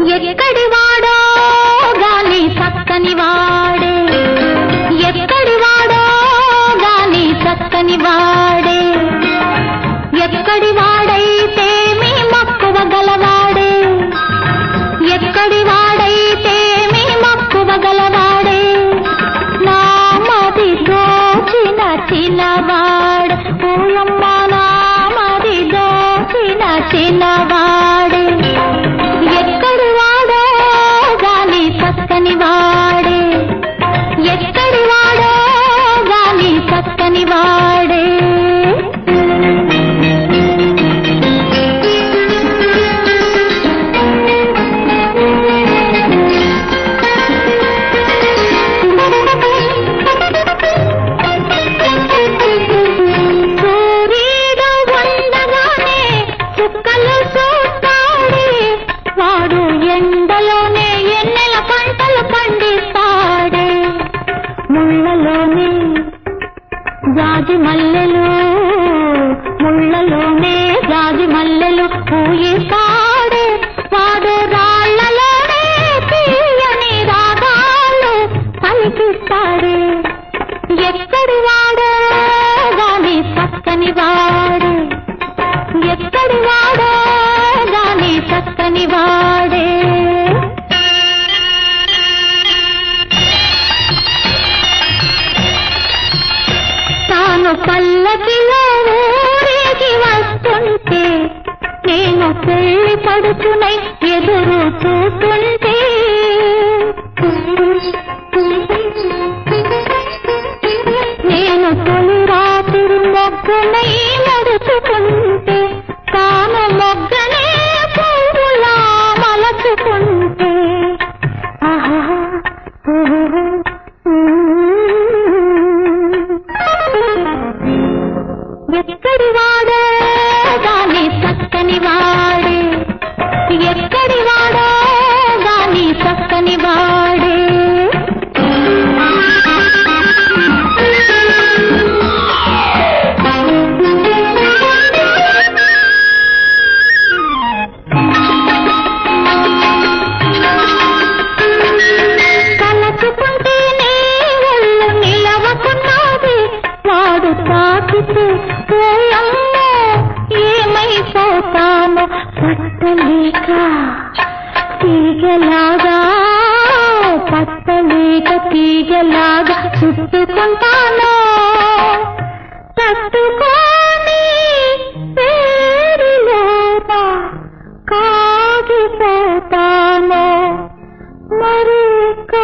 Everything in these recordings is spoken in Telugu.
ఎక్కడి వాడో గాని చక్కని వాడే ఎక్కడి వాడో గాని చక్కని వాడే ఎక్కడి వాడైతే మీ మక్కువ గలవాడే ఎక్కడి వాడైతే మీ మక్కువ గలవాడే నామది దోచిన చిన్నవాడే పూయమ్మ నామది దోచిన చిన్నవాడే ఎక్కడి వాడో గాని చక్కని వాడే ఎక్కడి వాడో గాని చక్కని వాడే సూర్యుడు ఉండగానే చుక్కలు చూస్తాడే వాడు ఎండలోనే ఎన్నెల పంటలు పండిస్తాడే ముళ్ళలోనే జాజి మల్లెలు ముళ్ళలోనే జాజి మల్లెలు పూయిస్తాడే వాడు రాళ్లలోనే తీయని రాగాలు పలికిస్తాడే ఎక్కడి వాడో గాని చక్కని వాడే ఎక్కడి వాడో గాని చక్కని వాడే తాను పల్లకిలో ఊరేగి వస్తుంటే నేను పెళ్లి పడుచునై ఎదురు చూస్తుంటే నేను తొలి రాత్రి మొగ్గనై నడుచుకుంటే తాను మొగ్గనే పువ్వులా మలచుకుంటే ఆహా ఎక్కడి వాడో గాని చక్కని వాడే ఎక్కడి వాడో గాని చక్కని వాడే తలచుకుంటేనే ఒళ్ళు నిలవకున్నది వాడు తాకితే పోయమ్మో ఏమైపోతాను పట్టలేక తీగలాగా పట్టలేక తీగలాగా చుట్టుకుంటాను తట్టుకోని పేరులోన కాగిపోతాను మరి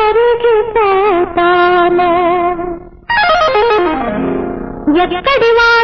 కరిగిపోతాను ఎక్కడి వాడో